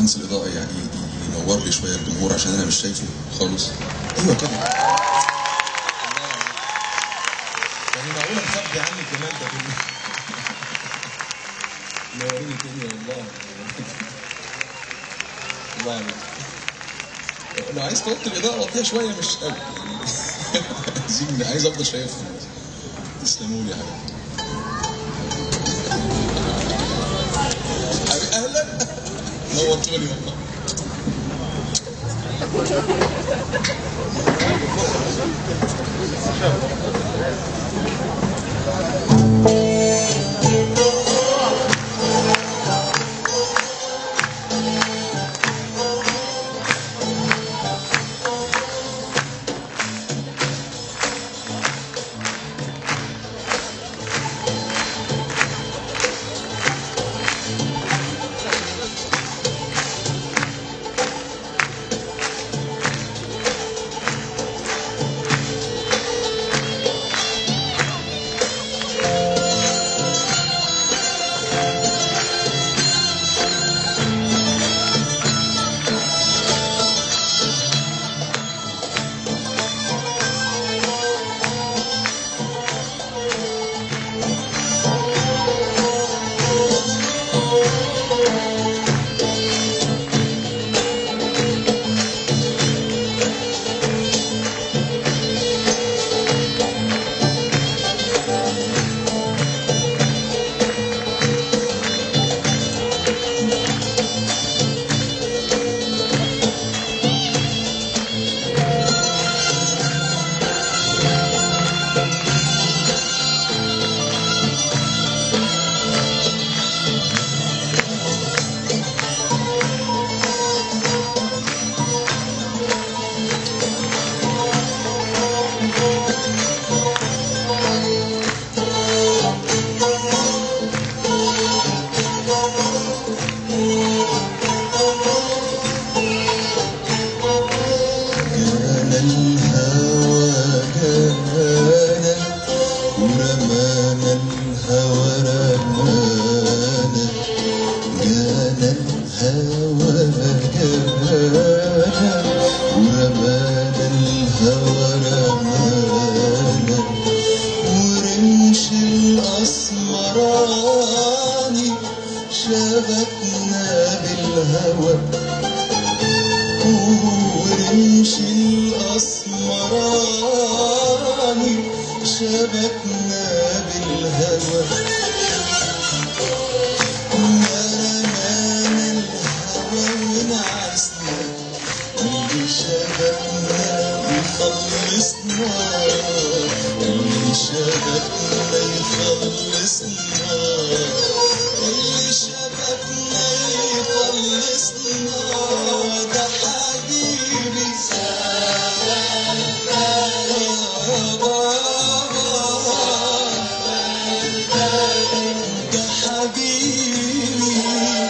باشمهندس الاضاءه يعني ينور لي شويه الجمهور عشان انا مش شايفه خالص ايوه كده يعني معقولة مخبي عني الجمال ده كله نوريني الدنيا والله الله عليك لو عايز توطي الإضاءة وطيها شوية مش قوي يعني عايزين عايز أفضل شايفهم تسلموا لي يا حبيبي حبيبي أهلا نورتوني والله كان الهوى جانا ورمانا الهوى رمانا جانا الهوى جانا ورمانا الهوى رمانا ورمش الأسمراني شبكنا بالهوى ورمش الأسمراني شبكنا بالهوى رمانا الهوى ونعسنا اللي شبكنا يخلصنا اللي شبكنا يخلصنا اللي شبكنا يخلصنا ده حبيبي ده حبيبي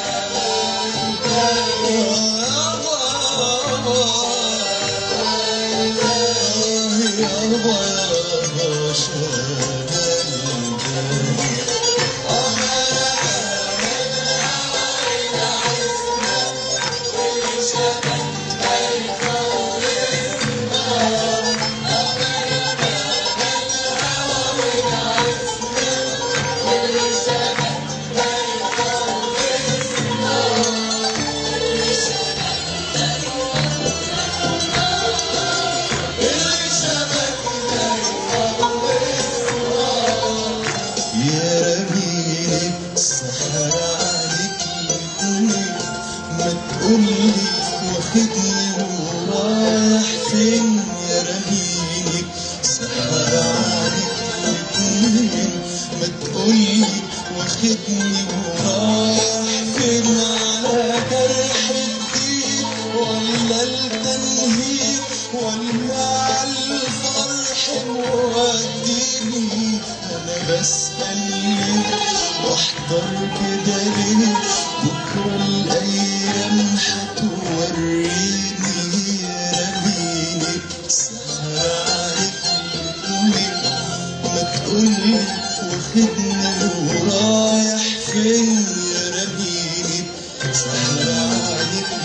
يا رميلي سحر عليك الاتنين ما تقولي واخدني ورايح فين يا رميلي سحر عليك الاتنين ما تقولي واخدني ورايح فين على جرح الدين ولا التنهيد ولا على الفرح موديني انا بسأل ليه واحضر كده ليه بكرة الايام هتوريني رميني سهر عليك الاتنين ما تقولي واخدني ورايح فين يا رميني سهر عليك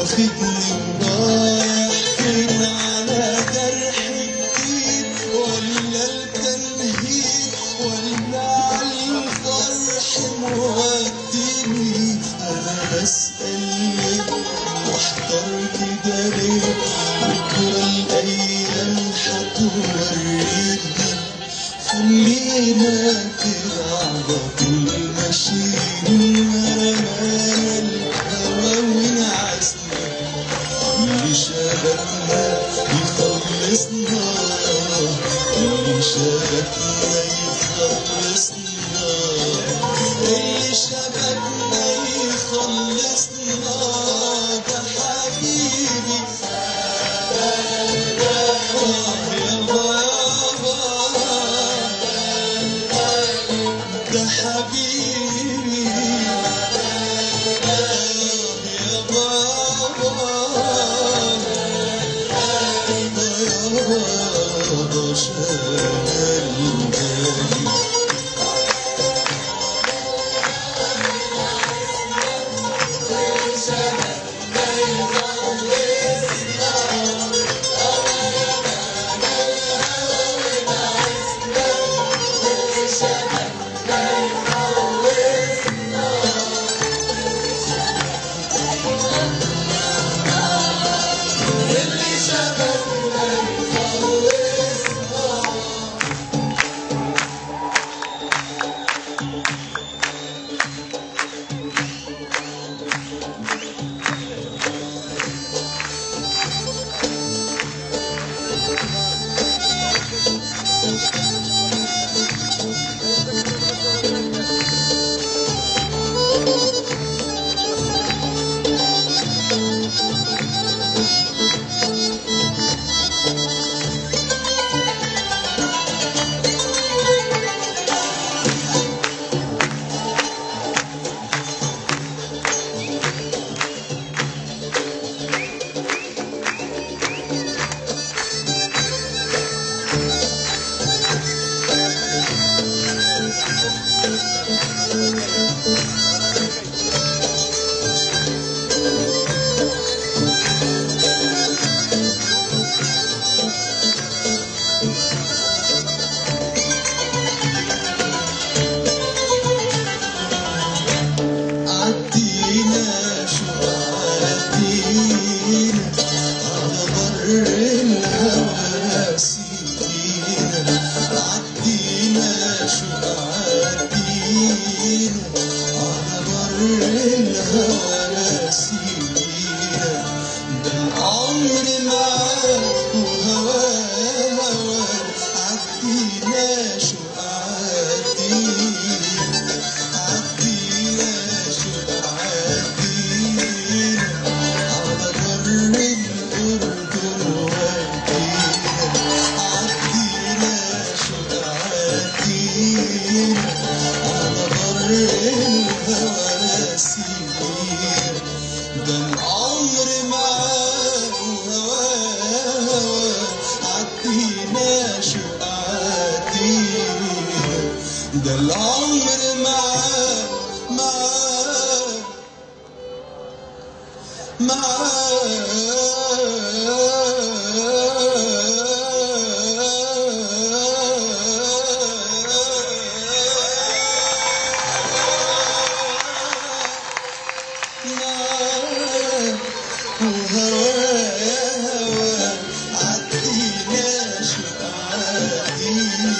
واخدني ورايح فين على جرح جديد ولا التنهيد ولا على الفرح موديني انا بسأل ليه واحتار كده ليه بكرة الايام هتوريني خلينا كده على طول ماشيين رمانا الهوا ونعسنا اللي شبكنا يخلصنا اللي شبكنا يخلصنا اللي شبكنا يخلصنا ده حبيبي آه يابا يابا ده حبيبي يا بابا يا بابا شغال بالي عدينا شو عدينا على بر الهوى سينا عدينا شو عدينا على بر الهوى سينا ده العمر معاك وهواه هواه عدينا شو عدينا عدينا شو عدينا على بر الأردن ودينا عدينا شو عدينا على بر الهوى نسينا ده العمر معاه وهواه هواه عدينا شو عدينا ده العمر معاه معاه معاه وهواه هواه عدينا شو عدينا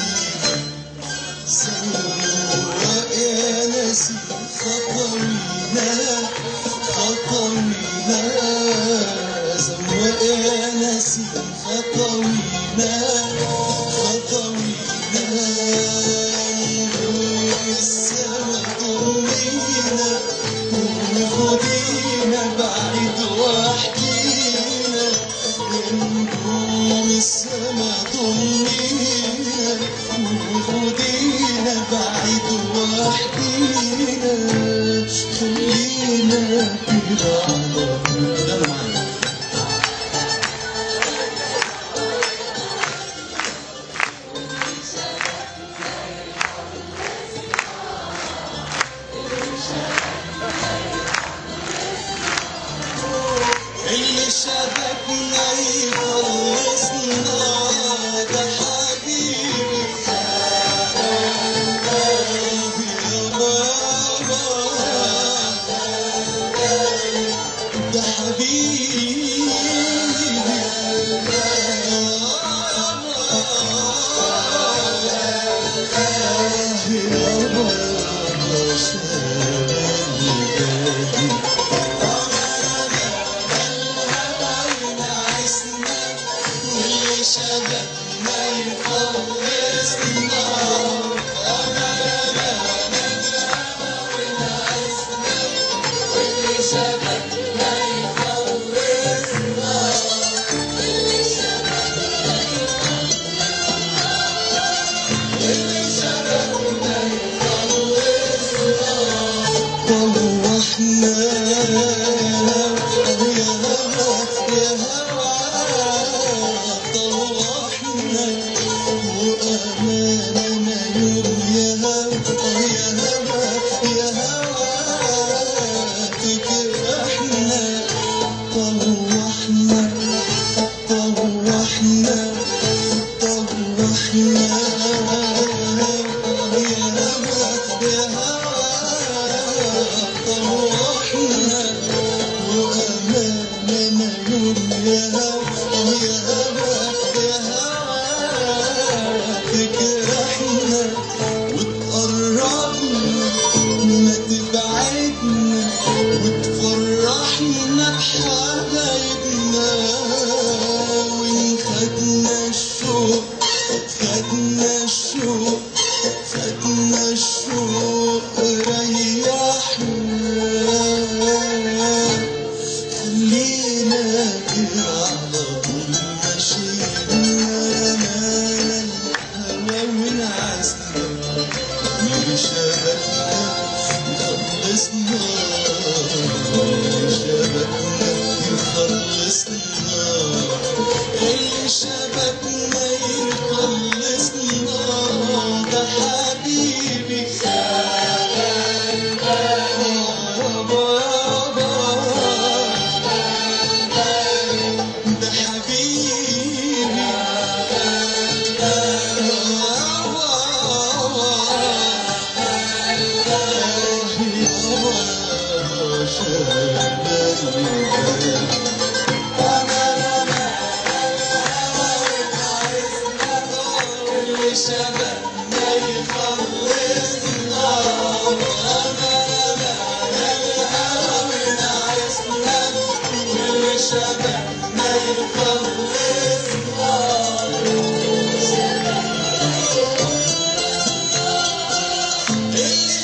سواء يا نسي خطوينا خطوينا سواء يا نسي خطوينا خطوينا نقول السما ترمينا وخدينا بعيد وحدينا شبكنا يخلصنا ده حبيبي يا بابا ده حبيبي يا بابا شغلني بالي واللي شبكنا يخلصنا طوحنا يا هوا يا هوا طوحنا وأماننا يوم يا هوا يا هوا يا هوا تجرحنا طوحنا طوحنا طوحنا يا هوا يا هوا طوحنا وأماننا يوم يا هوا يا هوا يا هوا تجرحنا وتقربنا ما تبعدنا وتفرحنا بحبايبنا وإن خدنا الشوق خدنا الشوق خدنا الشوق ريحنا خلينا كده على طول ماشيين رمانا الهوا ونعسنا اللي شبكنا يخلصنا اللي شبكنا يخلصنا اللي شبكنا يخلصنا ده حبيبي ده حبيبي شبابنا يخلصنا شبابنا يخلصنا اللي